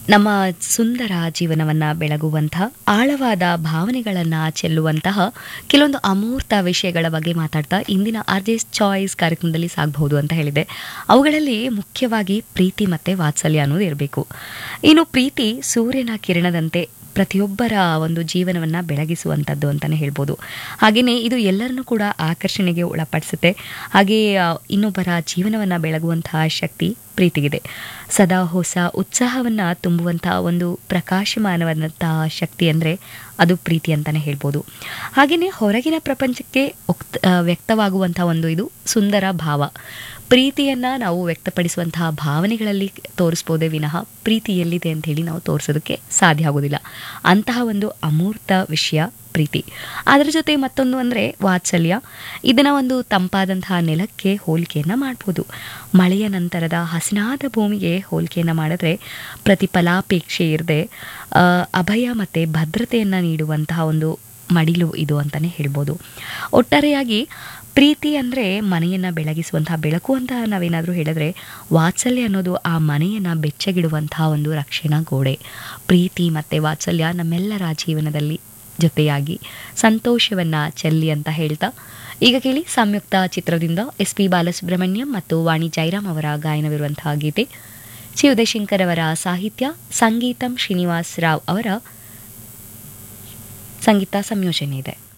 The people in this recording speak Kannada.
ನಮ್ಮ ಸುಂದರ ಜೀವನವನ್ನು ಬೆಳಗುವಂತಹ ಆಳವಾದ ಭಾವನೆಗಳನ್ನು ಚೆಲ್ಲುವಂತಹ ಕೆಲವೊಂದು ಅಮೂರ್ತ ವಿಷಯಗಳ ಬಗ್ಗೆ ಮಾತಾಡ್ತಾ ಇಂದಿನ ಆರ್ಜೆಸ್ ಚಾಯ್ಸ್ ಕಾರ್ಯಕ್ರಮದಲ್ಲಿ ಸಾಗಬಹುದು ಅಂತ ಹೇಳಿದೆ ಅವುಗಳಲ್ಲಿ ಮುಖ್ಯವಾಗಿ ಪ್ರೀತಿ ಮತ್ತು ವಾತ್ಸಲ್ಯ ಅನ್ನೋದು ಇರಬೇಕು ಇನ್ನು ಪ್ರೀತಿ ಸೂರ್ಯನ ಕಿರಣದಂತೆ ಪ್ರತಿಯೊಬ್ಬರ ಒಂದು ಜೀವನವನ್ನು ಬೆಳಗಿಸುವಂಥದ್ದು ಅಂತಲೇ ಹೇಳ್ಬೋದು ಹಾಗೆಯೇ ಇದು ಎಲ್ಲರನ್ನೂ ಕೂಡ ಆಕರ್ಷಣೆಗೆ ಒಳಪಡಿಸುತ್ತೆ ಹಾಗೆಯೇ ಆ, ಇನ್ನೊಬ್ಬರ ಜೀವನವನ್ನು ಬೆಳಗುವಂತಹ ಶಕ್ತಿ ಪ್ರೀತಿಗಿದೆ ಸದಾ ಹೊಸ ಉತ್ಸಾಹವನ್ನು ತುಂಬುವಂತಹ ಒಂದು ಪ್ರಕಾಶಮಾನವಾದಂತಹ ಶಕ್ತಿ ಅಂದರೆ ಅದು ಪ್ರೀತಿ ಅಂತಲೇ ಹೇಳ್ಬೋದು ಹಾಗೆಯೇ ಹೊರಗಿನ ಪ್ರಪಂಚಕ್ಕೆ ಒಕ್ತ ಆ, ವ್ಯಕ್ತವಾಗುವಂತಹ ಒಂದು ಇದು ಸುಂದರ ಭಾವ ಪ್ರೀತಿಯನ್ನು ನಾವು ವ್ಯಕ್ತಪಡಿಸುವಂತಹ ಭಾವನೆಗಳಲ್ಲಿ ತೋರಿಸ್ಬೋದೇ ವಿನಃ ಪ್ರೀತಿ ಎಲ್ಲಿದೆ ಅಂತ ಹೇಳಿ ನಾವು ತೋರಿಸೋದಕ್ಕೆ ಸಾಧ್ಯ ಆಗೋದಿಲ್ಲ ಅಂತಹ ಒಂದು ಅಮೂರ್ತ ವಿಷಯ ಪ್ರೀತಿ ಅದರ ಜೊತೆ ಮತ್ತೊಂದು ಅಂದರೆ ವಾತ್ಸಲ್ಯ ಇದನ್ನು ಒಂದು ತಂಪಾದಂತಹ ನೆಲಕ್ಕೆ ಹೋಲಿಕೆಯನ್ನು ಮಾಡ್ಬೋದು ಮಳೆಯ ನಂತರದ ಹಸಿನಾದ ಭೂಮಿಗೆ ಹೋಲಿಕೆಯನ್ನು ಮಾಡಿದ್ರೆ ಪ್ರತಿಫಲಾಪೇಕ್ಷೆ ಇರದೆ ಅಭಯ ಮತ್ತು ಭದ್ರತೆಯನ್ನು ನೀಡುವಂತಹ ಒಂದು ಮಡಿಲು ಇದು ಅಂತಲೇ ಹೇಳ್ಬೋದು ಒಟ್ಟಾರೆಯಾಗಿ ಪ್ರೀತಿ ಅಂದರೆ ಮನೆಯನ್ನು ಬೆಳಗಿಸುವಂತಹ ಬೆಳಕು ಅಂತ ನಾವೇನಾದರೂ ಹೇಳಿದ್ರೆ ವಾತ್ಸಲ್ಯ ಅನ್ನೋದು ಆ ಮನೆಯನ್ನು ಬೆಚ್ಚಗಿಡುವಂತಹ ಒಂದು ರಕ್ಷಣಾ ಗೋಡೆ ಪ್ರೀತಿ ಮತ್ತು ವಾತ್ಸಲ್ಯ ನಮ್ಮೆಲ್ಲರ ಜೀವನದಲ್ಲಿ ಜೊತೆಯಾಗಿ ಸಂತೋಷವನ್ನು ಚೆಲ್ಲಿ ಅಂತ ಹೇಳ್ತಾ ಈಗ ಕೇಳಿ ಸಂಯುಕ್ತ ಚಿತ್ರದಿಂದ ಎಸ್ ಪಿ ಬಾಲಸುಬ್ರಹ್ಮಣ್ಯಂ ಮತ್ತು ವಾಣಿ ಜೈರಾಮ್ ಅವರ ಗಾಯನವಿರುವಂತಹ ಗೀತೆ ಸಿ ಉದಯಶಂಕರ್ ಅವರ ಸಾಹಿತ್ಯ ಸಂಗೀತಂ ಶ್ರೀನಿವಾಸ್ ರಾವ್ ಅವರ ಸಂಗೀತ ಸಂಯೋಜನೆ ಇದೆ